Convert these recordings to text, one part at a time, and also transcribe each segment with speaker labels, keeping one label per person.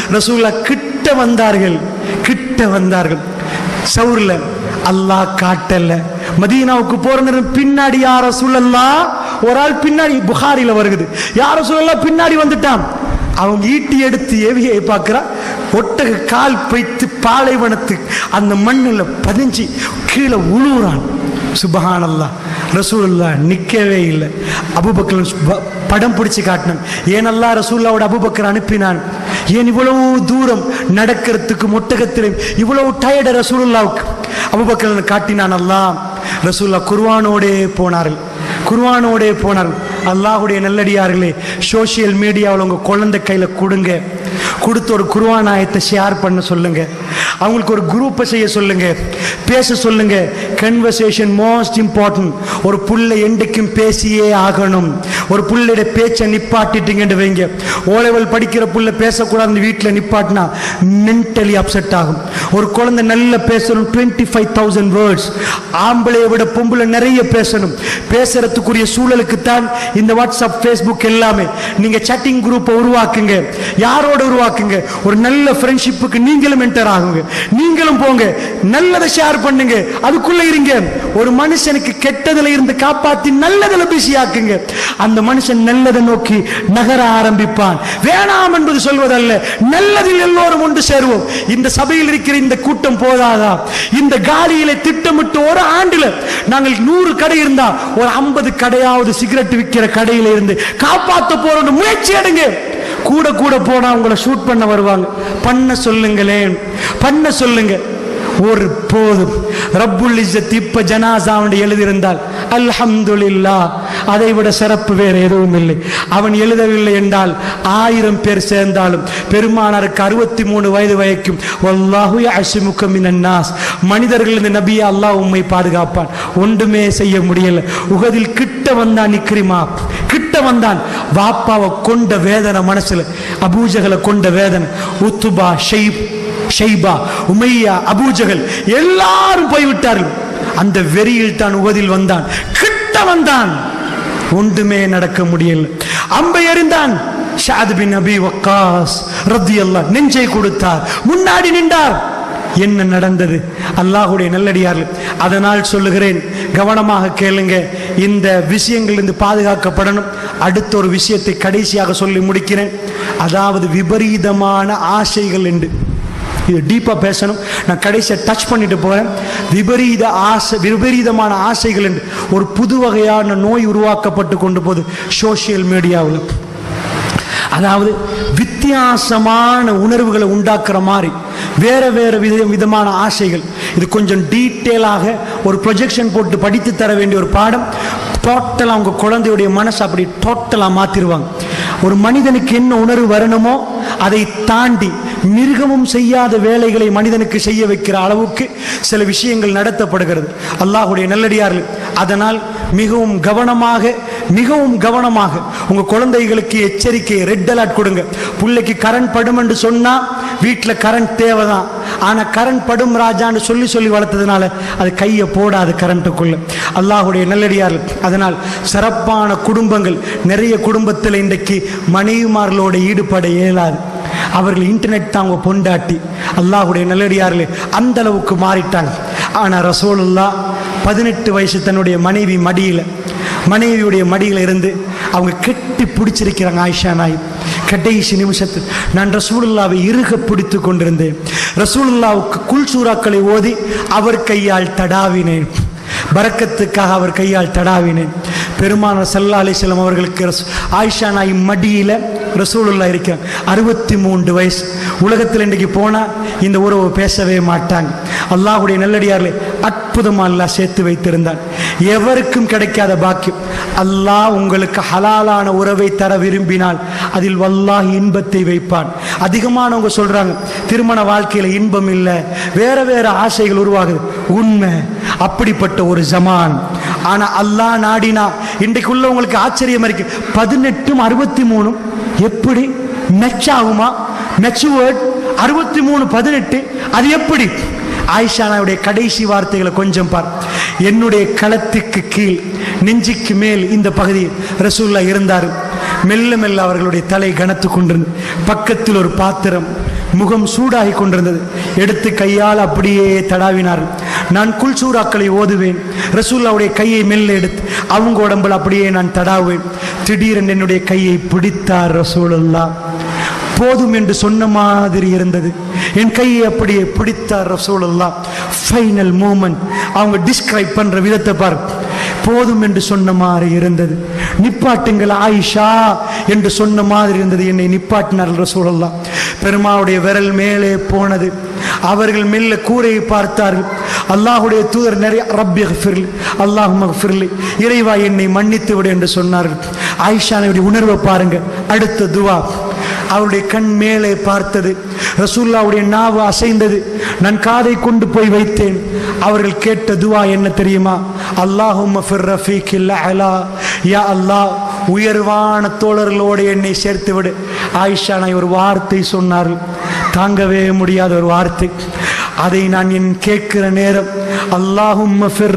Speaker 1: ரசூல்லா கிட்ட வந்தார்கள் கிட்ட வந்தார்கள் சவுர்ல அல்லாஹ் காட்டல மதீனாவுக்கு போற நேரம் பின்னாடி யார சொல்லலாம் ஒரு ஆள் பின்னாடி புகாரில வருகுது யார சொல்லலாம் பின்னாடி வந்துட்டான் அவங்க ஈட்டி எடுத்து ஏவியை பார்க்கிறா ஒட்டக கால் பைத்து பாலைவனத்து அந்த மண்ணில் பதிஞ்சு கீழே உழுவுறான் சுபஹானல்லாஹ் ரசூலுல்லா நிற்கவே இல்லை அபுபக்கர் ப- படம் பிடிச்சு காட்டினான் ஏனல்லா ரசூல்லாவோட அபுபக்கர் அனுப்பினான் ஏன் இவ்வளவு தூரம் நடக்கிறதுக்கு ஒட்டகத்திலே இவ்வளவு டயர்ட ரசூலுல்லாவுக்கு அபுபக்கர் காட்டினான் அல்லாஹ் ரசூல்லா குர்வானோடே போனார்கள் குர்வானோடே போனார்கள் அல்லாஹுடைய நல்லடியார்களே சோஷியல் மீடியாவில் உங்கள் குழந்தை கையில் கொடுங்க கொடுத்து ஒரு குர்வான் ஆயத்தை ஷேர் பண்ண சொல்லுங்க அவங்களுக்கு ஒரு குரூப்பை செய்ய சொல்லுங்க பேச சொல்லுங்க கன்வர்சேஷன் மோஸ்ட் இம்பார்ட்டன்ட் ஒரு புள்ள என்றைக்கும் பேசியே ஆகணும் ஒரு புள்ளையோட பேச்சை நிப்பாட்டிட்டீங்கன்னு வைங்க ஓ லெவல் படிக்கிற புள்ள பேசக்கூடாதுன்னு வீட்டில் நிப்பாட்டினா மென்டலி அப்செட் ஆகும் ஒரு குழந்தை நல்ல பேசணும் டுவெண்ட்டி ஃபைவ் தௌசண்ட் வேர்ட்ஸ் ஆம்பளையை விட பொம்பளை நிறைய பேசணும் பேசுறதுக்குரிய சூழலுக்கு தான் இந்த வாட்ஸ்அப் ஃபேஸ்புக் எல்லாமே நீங்க chatting குரூப்பை உருவாக்குங்க யாரோட உருவாக்குங்க ஒரு நல்ல ஃப்ரெண்ட்ஷிப்புக்கு நீங்களும் என்டர் ஆகுங்க நீங்களும் போங்க நல்லதை ஷேர் பண்ணுங்க அதுக்குள்ள இருங்க ஒரு மனுஷனுக்கு கெட்டதுல இருந்து காப்பாத்தி நல்லதுல பிஸி ஆக்குங்க அந்த மனுஷன் நல்லதை நோக்கி நகர ஆரம்பிப்பான் வேணாம் என்பது சொல்வதல்ல நல்லதில் எல்லோரும் ஒன்று சேருவோம் இந்த சபையில் இருக்கிற இந்த கூட்டம் போதாதா இந்த காலியில திட்டமிட்டு ஒரு ஆண்டுல நாங்கள் நூறு கடை இருந்தா ஒரு ஐம்பது கடையாவது சிகரெட் விற்கிற கடையில இருந்து காப்பாத்த போறோம் முயற்சி எடுங்க கூட கூட போனா உங்களை ஷூட் பண்ண வருவாங்க பண்ண சொல்லுங்களேன் பண்ண சொல்லுங்க ஒரு போதும் ரப்புல் இஸ்ஸத் இப்ப ஜனாசாவுடைய எழுதியிருந்தால் அல்ஹம்துலில்லா அதை விட சிறப்பு வேற எதுவும் இல்லை அவன் எழுதவில்லை என்றால் ஆயிரம் பேர் சேர்ந்தாலும் பெருமானாருக்கு அறுபத்தி மூணு வயது வரைக்கும் வல்லாஹு அசிமுக மினன்னாஸ் மனிதர்கள் இந்த நபியா அல்லாஹ் உம்மை பாதுகாப்பான் ஒன்றுமே செய்ய முடியல உகதில் கிட்ட வந்தான் நிக்ரிமா கிட்ட வந்தான் வாப்பாவை கொண்ட வேதனை மனசுல அபூஜகளை கொண்ட வேதனை உத்துபா ஷெய்ப் ஷெய்பா உமையா அபூஜகல் எல்லாரும் போய்விட்டார்கள் அந்த வெறியில் தான் உகதில் வந்தான் கிட்ட வந்தான் ஒன்றுமே நடக்க முடியல அம்பை எறிந்தான் ஷாத் பின் அபி வக்காஸ் ரத்தி நெஞ்சை கொடுத்தார் முன்னாடி நின்றார் என்ன நடந்தது அல்லாஹுடைய நல்லடியார்கள் அதனால் சொல்லுகிறேன் கவனமாக கேளுங்க இந்த விஷயங்களிலிருந்து பாதுகாக்கப்படணும் அடுத்த ஒரு விஷயத்தை கடைசியாக சொல்லி முடிக்கிறேன் அதாவது விபரீதமான ஆசைகள் என்று இது டீப்பாக பேசணும் நான் கடைசியாக டச் பண்ணிட்டு போகிறேன் விபரீத ஆசை விபரீதமான ஆசைகள் என்று ஒரு புது வகையான நோய் உருவாக்கப்பட்டு கொண்டு போகுது சோஷியல் மீடியாவில் அதாவது வித்தியாசமான உணர்வுகளை உண்டாக்குற மாதிரி வேற வேற வித விதமான ஆசைகள் இது கொஞ்சம் டீட்டெயிலாக ஒரு ப்ரொஜெக்ஷன் போட்டு படித்து தர வேண்டிய ஒரு பாடம் டோட்டலாக அவங்க குழந்தையுடைய மனசை அப்படி டோட்டலாக மாற்றிடுவாங்க ஒரு மனிதனுக்கு என்ன உணர்வு வரணுமோ அதை தாண்டி மிருகமும் செய்யாத வேலைகளை மனிதனுக்கு செய்ய வைக்கிற அளவுக்கு சில விஷயங்கள் நடத்தப்படுகிறது அல்லாஹுடைய நல்லடியார்கள் அதனால் மிகவும் கவனமாக மிகவும் கவனமாக உங்க குழந்தைகளுக்கு எச்சரிக்கை ரெட் அலர்ட் கொடுங்க பிள்ளைக்கு கரண்ட் படும் என்று சொன்னா வீட்டில் கரண்ட் தேவைதான் ஆனா கரண்ட் படும் ராஜான்னு சொல்லி சொல்லி வளர்த்ததுனால அது கையை போடாது கரண்ட்டுக்குள்ள அல்லாஹுடைய நல்லடியார்கள் அதனால் சிறப்பான குடும்பங்கள் நிறைய குடும்பத்தில் இன்றைக்கு மனைவிமார்களோட ஈடுபட இயலாது அவர்கள் இன்டர்நெட் தான் அவங்க பொண்டாட்டி அல்லாஹுடைய நல்லடியார்களே அந்த அளவுக்கு மாறிட்டாங்க ஆனால் ரசூலுல்லா பதினெட்டு வயசு தன்னுடைய மனைவி மடியில் மனைவியுடைய மடியில் இருந்து அவங்க கெட்டி பிடிச்சிருக்கிறாங்க ஆயிஷா நாய் கடைசி நிமிஷத்தில் நான் ரசூலுல்லாவை இறுக பிடித்து கொண்டிருந்தேன் ரசூலுல்லாவுக்கு குல் சூறாக்களை ஓதி அவர் கையால் தடாவினேன் பரக்கத்துக்காக அவர் கையால் தடாவினேன் பெருமானார் சல்லா அலிஸ்லாம் அவர்களுக்கு ரஸ்- ஆயிஷா நாய் மடியில் ரசூலுல்லா இருக்கிறாங்க அறுபத்தி மூன்று வயசு உலகத்தில் இன்றைக்கு போனால் இந்த உறவை பேசவே மாட்டாங்க அல்லாஹுடைய நல்லடியார்களே அற்புதமாக அல்லாஹ் சேர்த்து வைத்திருந்தான் எவருக்கும் கிடைக்காத பாக்கியம் அல்லாஹ் உங்களுக்கு ஹலாலான உறவை தர விரும்பினால் அதில் வல்லாஹ் இன்பத்தை வைப்பான் அதிகமானவங்க சொல்றாங்க திருமண வாழ்க்கையில இன்பம் இல்லை வேற வேற ஆசைகள் உருவாகுது உண்மை அப்படிப்பட்ட ஒரு ஜமான் ஆனா அல்லாஹ் நாடினா இன்றைக்கு உள்ளவங்களுக்கு ஆச்சரியமா இருக்கு பதினெட்டும் அறுபத்தி மூணும் எப்படி மெச் ஆகுமா மெச்சுவர்ட் அறுபத்தி மூணு பதினெட்டு அது எப்படி ஆயிஷானாவுடைய கடைசி வார்த்தைகளை கொஞ்சம் பார் என்னுடைய களத்துக்கு கீழ் நெஞ்சுக்கு மேல் இந்த பகுதியில் ரசூல்லா இருந்தார் மெல்ல மெல்ல அவர்களுடைய தலை கனத்து கொண்டிருந்தது பக்கத்தில் ஒரு பாத்திரம் முகம் சூடாகி கொண்டிருந்தது எடுத்து கையால் அப்படியே தடாவினார்கள் நான் குல்சூராக்களை ஓதுவேன் ரசூல்லாவுடைய கையை மெல்ல எடுத்து அவங்க உடம்பில் அப்படியே நான் தடாவுவேன் திடீரென்று என்னுடைய கையை பிடித்தார் ரசூலுல்லா போதும் என்று சொன்ன மாதிரி இருந்தது என் கையை அப்படியே பிடித்தார் ரசூலுல்லா ஃபைனல் மூமெண்ட் அவங்க டிஸ்கிரைப் பண்ற விதத்தை பார் போதும் என்று சொன்ன மாதிரி இருந்தது நிப்பாட்டுங்கள் ஆயிஷா என்று சொன்ன மாதிரி இருந்தது என்னை நிப்பாட்டினார் ரசூலுல்லா பெருமாவுடைய விரல் மேலே போனது அவர்கள் மெல்ல கூரையை பார்த்தார்கள் அல்லாஹுடைய தூதர் நிறைய ரப்பி ஃபிர்லி அல்லாஹ் மஃபிர்லி இறைவா என்னை மன்னித்து விடு என்று சொன்னார்கள் ஆயிஷானுடைய உணர்வை பாருங்க அடுத்த துவா அவருடைய கண் மேலே பார்த்தது ரசூல்லாவுடைய நாவு அசைந்தது நான் காதை கொண்டு போய் வைத்தேன் அவர்கள் கேட்ட துவா என்ன தெரியுமா அல்லாஹும் அலா யா அல்லாஹ் உயர்வான தோழர்களோடு என்னை சேர்த்து விடு ஆயிஷா நான் ஒரு வார்த்தை சொன்னார்கள் தாங்கவே முடியாத ஒரு வார்த்தை அதை நான் என் கேட்கிற நேரம் அல்லாஹும்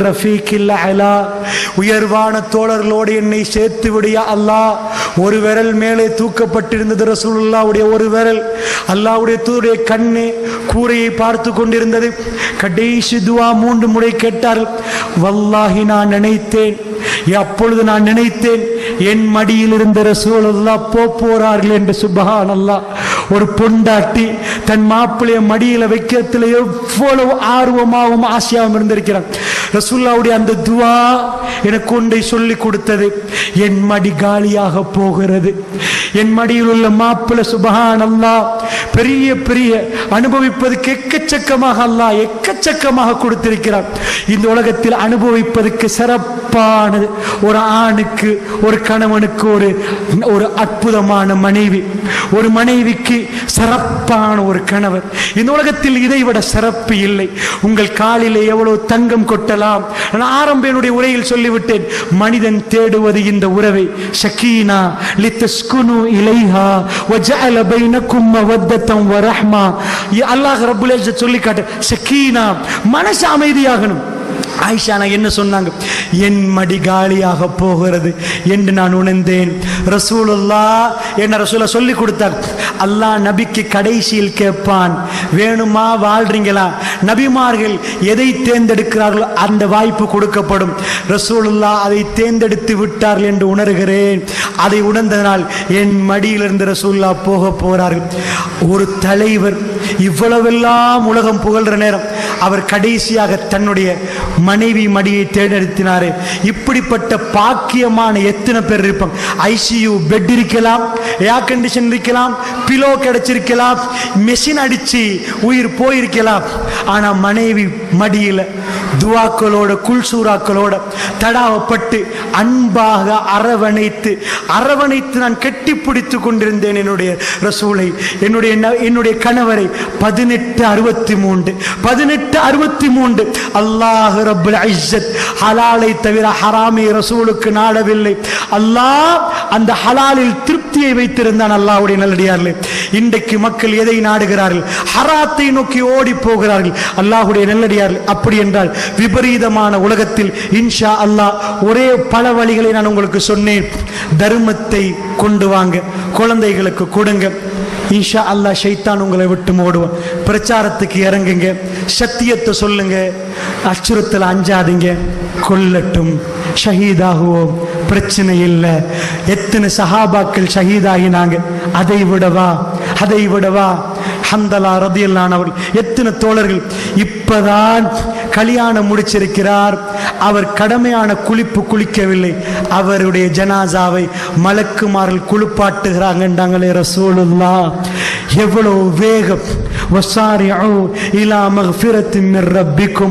Speaker 1: அலா உயர்வான தோழர்களோடு என்னை சேர்த்து விடியா அல்லாஹ் ஒரு விரல் மேலே தூக்கப்பட்டிருந்தது ரசூலுல்லாவுடைய ஒரு விரல் அல்லாஹ்வுடைய தூருடைய கண்ணே கூரையை பார்த்து கொண்டிருந்தது கடைசி துவா மூன்று முறை கேட்டார்கள் வல்லாஹி நான் நினைத்தேன் அப்பொழுது நான் நினைத்தேன் என் மடியில் இருந்த ரசூலுல்லா போ போறார்கள் என்று சுபஹான் அல்லாஹ் ஒரு பொண்டாட்டி தன் மாப்பிளைய மடியில வைக்கிறதுல எவ்வளவு ஆர்வமாகவும் ஆசையாகவும் இருந்திருக்கிறான் ரசூல்லாவுடைய அந்த துவா எனக்கு ஒன்றை சொல்லி கொடுத்தது என் மடி காலியாக போகிறது என் மடியில் உள்ள மாப்பிள சுபஹான் அல்லா பெரிய பெரிய அனுபவிப்பதற்கு எக்கச்சக்கமாக அல்லா எக்கச்சக்கமாக கொடுத்திருக்கிறார் இந்த உலகத்தில் அனுபவிப்பதற்கு சிறப்பானது ஒரு ஆணுக்கு ஒரு கணவனுக்கு ஒரு ஒரு அற்புதமான மனைவி ஒரு மனைவிக்கு சிறப்பான ஒரு கணவர் இந்த உலகத்தில் இதைவிட சிறப்பு இல்லை உங்கள் காலிலே எவ்வளவு தங்கம் கொட்டலாம் நான் ஆரம்ப என்னுடைய உரையில் சொல்லிவிட்டேன் மனிதன் தேடுவது இந்த உறவை ஷக்கீனா லித்தஸ்குனு இலைஹா வஜஅல பைனக்கும் மவத்தம் வரஹ்மா அல்லாஹ் ரப்புல் இஸ்ஸத் சொல்லி காட்டு ஷக்கீனா மனசு அமைதியாகணும் ஆயிஷா நான் என்ன சொன்னாங்க என் மடி காலியாக போகிறது என்று நான் உணர்ந்தேன் ரசூலுல்லா என்ன ரசூலா சொல்லி கொடுத்தார் அல்லாஹ் நபிக்கு கடைசியில் கேட்பான் வேணுமா வாழ்றீங்களா நபிமார்கள் எதை தேர்ந்தெடுக்கிறார்களோ அந்த வாய்ப்பு கொடுக்கப்படும் ரசூலுல்லா அதை தேர்ந்தெடுத்து விட்டார்கள் என்று உணர்கிறேன் அதை உணர்ந்ததனால் என் மடியிலிருந்து ரசூல்லா போக போகிறார்கள் ஒரு தலைவர் இவ்வளவெல்லாம் உலகம் புகழ்ற நேரம் அவர் கடைசியாக தன்னுடைய மனைவி மடியை தேர்ந்தெடுத்தினாரு இப்படிப்பட்ட பாக்கியமான எத்தனை பேர் இருப்பாங்க ஐசியூ பெட் இருக்கலாம் ஏர் கண்டிஷன் இருக்கலாம் பிலோ கிடைச்சிருக்கலாம் மெஷின் அடிச்சு உயிர் போயிருக்கலாம் ஆனா மனைவி மடியில துவாக்களோட குல்சூராக்களோட தடாவப்பட்டு அன்பாக அரவணைத்து அரவணைத்து நான் கெட்டிப்பிடித்து கொண்டிருந்தேன் என்னுடைய ரசூலை என்னுடைய ந- என்னுடைய கணவரை பதினெட்டு அறுபத்தி மூன்று பதினெட்டு அறுபத்தி மூன்று அல்லாஹ் ரப்புல் இஸ்ஸத் ஹலாலை தவிர ஹராமை ரசூலுக்கு நாடவில்லை அல்லாஹ் அந்த ஹலாலில் திருப்தியை வைத்திருந்தான் அல்லாஹ்வுடைய நல்லடியார்களே இன்றைக்கு மக்கள் எதை நாடுகிறார்கள் ஹராத்தை நோக்கி ஓடி போகிறார்கள் அல்லாஹ்வுடைய நல்லடியார்கள் அப்படி என்றால் விபரீதமான உலகத்தில் இன்ஷா அல்லாஹ் ஒரே பல வழிகளை நான் உங்களுக்கு சொன்னேன் தர்மத்தை கொண்டு வாங்க குழந்தைகளுக்கு கொடுங்க இன்ஷா அல்லாஹ் ஷைத்தான் உங்களை விட்டு ஓடுவான் பிரச்சாரத்துக்கு இறங்குங்க சத்தியத்தை சொல்லுங்க அச்சுறுத்தல் அஞ்சாதீங்க கொல்லட்டும் ஷஹீதாகுவோம் பிரச்சனை இல்லை எத்தனை சஹாபாக்கள் ஷஹீதாகினாங்க அதை விடவா அதை விடவா ஹந்தலா ரதியல்லானவர்கள் எத்தனை தோழர்கள் இப்பதான் கல்யாணம் முடிச்சிருக்கிறார் அவர் கடமையான குளிப்பு குளிக்கவில்லை அவருடைய ஜனாசாவை மலக்குமார்கள் குளிப்பாட்டுகிறாங்கன்றாங்களே ரசூலுல்லா எவ்வளவு வேகம் وسارعوا إلى مغفرة من ربكم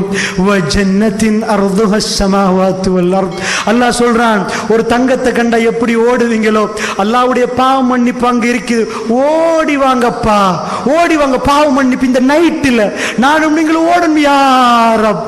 Speaker 1: وجنة أرضها السماوات والأرض அல்லாஹ் சொல்றான் ஒரு தங்கத்தை கண்டா எப்படி ஓடுவீங்களோ அல்லாஹ்வுடைய பாவம் மன்னிப்பு அங்க இருக்குது ஓடி வாங்கப்பா ஓடி வாங்க பாவம் மன்னிப்பு இந்த நைட்டில் நானும் நீங்களும் ஓடணும் யாரப்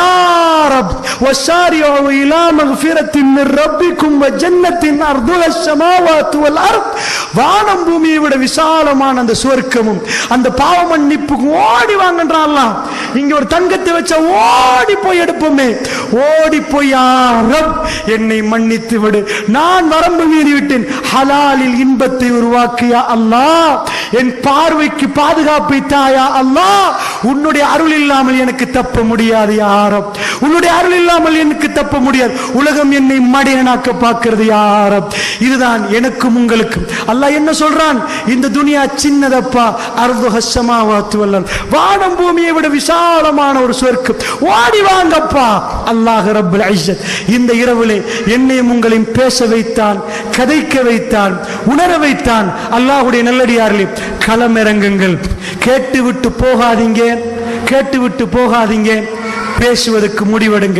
Speaker 1: யாரப் وسارعوا إلى مغفرة من ربكم وجنة أرضها السماوات والأرض வானம் பூமியை விட விசாலமான அந்த சுவர்க்கமும் அந்த பாவ மன்னிப்புக்கும் ஓடி வாங்கன்றான்லாம் இங்க ஒரு தங்கத்தை வச்சா ஓடி போய் எடுப்போமே ஓடி போய் யாரம் என்னை மன்னித்து விடு நான் வரம்பு மீறி விட்டேன் ஹலாலில் இன்பத்தை உருவாக்கியா அல்லாஹ் என் பார்வைக்கு பாதுகாப்பை தாயா அல்லாஹ் உன்னுடைய அருள் இல்லாமல் எனக்கு தப்ப முடியாது யாரம் உன்னுடைய அருள் இல்லாமல் எனக்கு தப்ப முடியாது உலகம் என்னை மடையனாக்க பார்க்கிறது யாரம் இதுதான் எனக்கும் உங்களுக்கும் அல்லாஹ் என்ன சொல்றான் இந்த துனியா சின்னதப்பா அர்து ஹஸ்ஸமாவாத்து வல்லல் வானம் பூமியை விட விசாலமான ஒரு சொர்க்கம் ஓடி வாங்கப்பா அல்லாஹ் ரப்பல் இஸ்ஸத் இந்த இரவிலே என்னையும் உங்களையும் பேச வைத்தான் கதைக்க வைத்தான் உணர வைத்தான் அல்லாஹ்வுடைய நல்லடியார்களே களமிறங்குங்கள் கேட்டுவிட்டு போகாதீங்க கேட்டுவிட்டு போகாதீங்க பேசுவதற்கு முடிவெடுங்க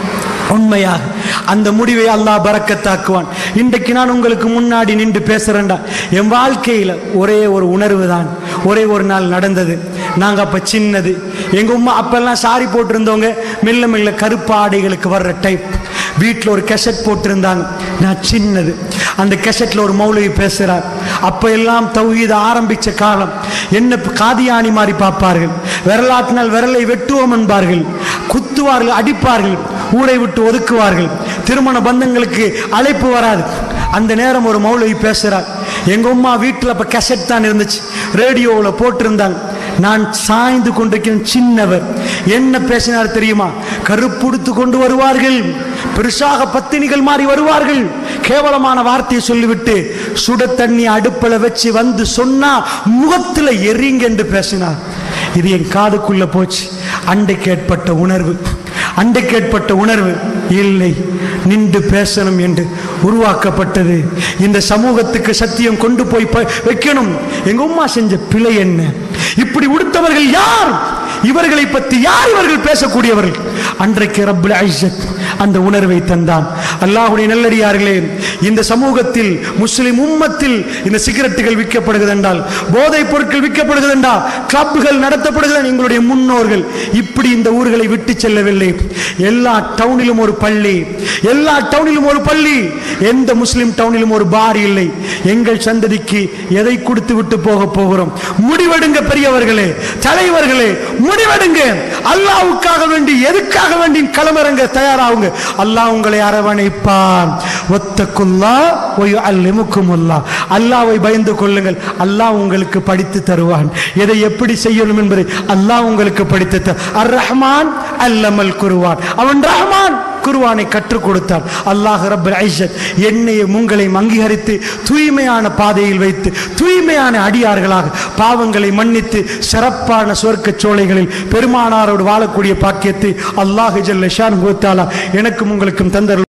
Speaker 1: உண்மையாக அந்த முடிவை அல்லாஹ் பறக்கத்தாக்குவான் இன்றைக்கு நான் உங்களுக்கு முன்னாடி நின்று பேசுறேன்டா என் வாழ்க்கையில் ஒரே ஒரு உணர்வு தான் ஒரே ஒரு நாள் நடந்தது நாங்க அப்ப சின்னது எங்க உம்மா அப்பெல்லாம் சாரி போட்டிருந்தவங்க மெல்ல மெல்ல கருப்பு ஆடைகளுக்கு வர்ற டைப் வீட்டில் ஒரு கெசட் போட்டிருந்தாங்க நான் சின்னது அந்த கெசட்ல ஒரு மௌலவி பேசுறார் அப்ப எல்லாம் தௌஹீத ஆரம்பிச்ச காலம் என்ன காதியானி மாதிரி பார்ப்பார்கள் விரலாட்டினால் விரலை வெட்டுவோம் என்பார்கள் குத்துவார்கள் அடிப்பார்கள் ஊரை விட்டு ஒதுக்குவார்கள் திருமண பந்தங்களுக்கு அழைப்பு வராது அந்த நேரம் ஒரு மௌலவி பேசுறார் எங்க அம்மா வீட்டில் அப்ப கெசட் தான் இருந்துச்சு ரேடியோவில் போட்டிருந்தாங்க நான் சாய்ந்து கொண்டிருக்கிறேன் சின்னவர் என்ன பேசினார் தெரியுமா கருப்புடுத்து கொண்டு வருவார்கள் பெருசாக பத்தினிகள் மாறி வருவார்கள் கேவலமான வார்த்தையை சொல்லிவிட்டு சுட தண்ணி அடுப்பில் வச்சு வந்து சொன்னா முகத்தில் எரிங்க என்று பேசினார் இது என் காதுக்குள்ள போச்சு அண்டைக்கு ஏற்பட்ட உணர்வு அண்டைக்கு ஏற்பட்ட உணர்வு இல்லை நின்று பேசணும் என்று உருவாக்கப்பட்டது இந்த சமூகத்துக்கு சத்தியம் கொண்டு போய் ப- வைக்கணும் எங்க உம்மா செஞ்ச பிழை என்ன இப்படி உடுத்தவர்கள் யார் இவர்களை பற்றி யார் இவர்கள் பேசக்கூடியவர்கள் அன்றைக்கு ரப்புல் ஐஸத் அந்த உணர்வை தந்தான் அல்லாஹ்வுடைய நல்லடியார்களே இந்த சமூகத்தில் முஸ்லிம் உம்மத்தில் இந்த சிகரெட்டுகள் விற்கப்படுகிறது என்றால் போதைப் பொருட்கள் விற்கப்படுகிறது என்றால் கிளப்புகள் நடத்தப்படுகிறது எங்களுடைய முன்னோர்கள் இப்படி இந்த ஊர்களை விட்டு செல்லவில்லை எல்லா டவுனிலும் ஒரு பள்ளி எல்லா டவுனிலும் ஒரு பள்ளி எந்த முஸ்லிம் டவுனிலும் ஒரு பார் இல்லை எங்கள் சந்ததிக்கு எதை கொடுத்து விட்டு போக போகிறோம் முடிவெடுங்க பெரியவர்களே தலைவர்களே முடிவெடுங்க அல்லாஹ்வுக்காக வேண்டி எதுக்காக வேண்டி களமிறங்க தயாராகுங்க அல்லாஹ் உங்களை அரவணைப்பான் ஒத்தக்குல்லா ஒய் அல்லிமுக்குமுல்லா அல்லாவை பயந்து கொள்ளுங்கள் அல்லாஹ் உங்களுக்கு படித்து தருவான் எதை எப்படி செய்யணும் என்பதை அல்லாஹ் உங்களுக்கு படித்து த அர் ரஹ்மான் அல்லமல் குருவான் அவன் ரஹ்மான் குருவானை கற்றுக் கொடுத்தார் அல்லாஹ் ரப்பல் ஐஸத் என்னையும் உங்களையும் அங்கீகரித்து தூய்மையான பாதையில் வைத்து தூய்மையான அடியார்களாக பாவங்களை மன்னித்து சிறப்பான சொர்க்க சோலைகளில் பெருமானாரோடு வாழக்கூடிய பாக்கியத்தை அல்லாஹ் ஜல்ல ஷான் எனக்கும் உங்களுக்கும் தந்தர்